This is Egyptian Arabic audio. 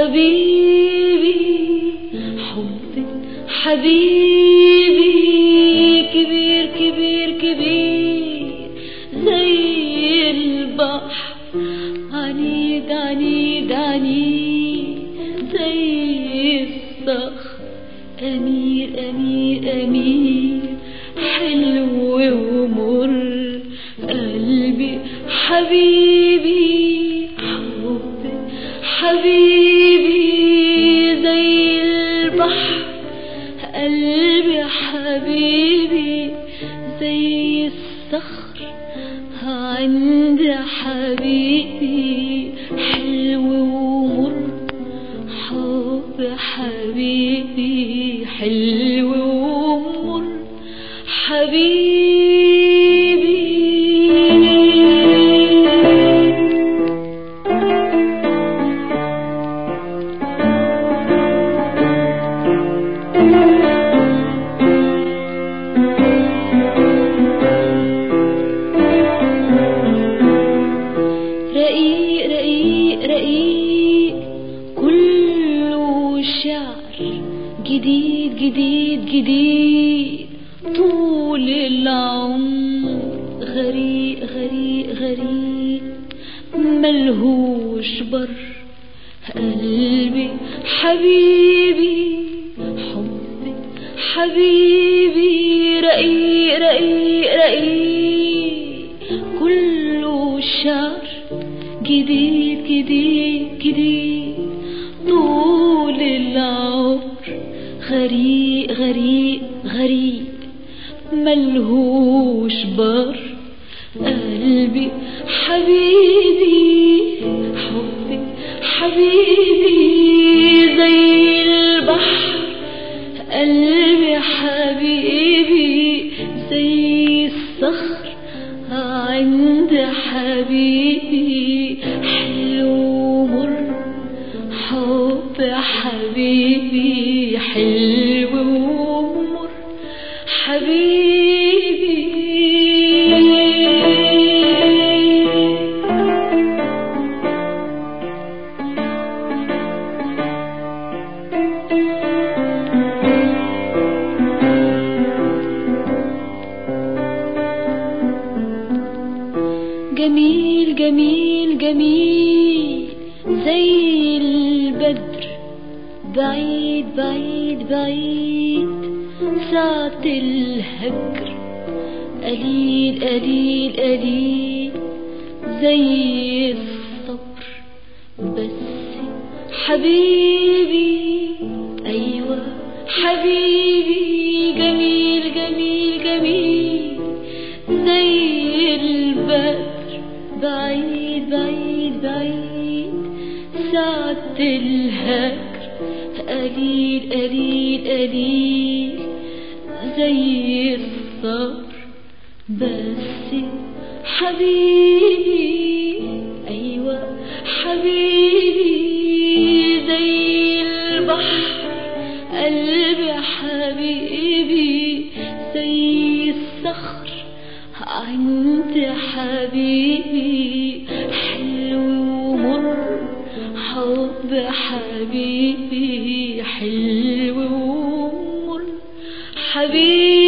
حبيبي حبك حبيبي كبير كبير كبير زي البحر عنيد عنيد عنيد زي الصخر أمير أمير أمير حلو ومر قلبي حبيبي حبي حبيبي زي البحر قلبي حبيبي زي الصخر عند حبيبي حلو ومر حب حبيبي حلو ومر حبيبي رقيق رقيق رقيق كله شعر جديد جديد جديد طول العمر غريق غريق غريق ملهوش بر قلبي حبيبي حبي حبيبي رقيق رقيق رقيق كله شعر جديد جديد جديد طول العمر غريق غريق غريق ملهوش بر قلبي حبيبي حبي حبيبي زي البحر قلبي حبيبي زي الصخر عند حبيبي حلو مر حب حبيبي حلو ومر حبيبي جميل جميل جميل زي البدر بعيد بعيد بعيد ساعة الهجر قليل قليل قليل زي الصبر بس حبيبي أيوة حبيبي جميل جميل جميل زي البدر بعيد بعيد بعيد ساعة الهجر قليل قليل قليل زي الصبر بس حبيبي أيوة حبيبي زي البحر قلبي حبيبي زي الصخر عند حبيبي حلو ومر حب حبيبي حلو ومر حبيبي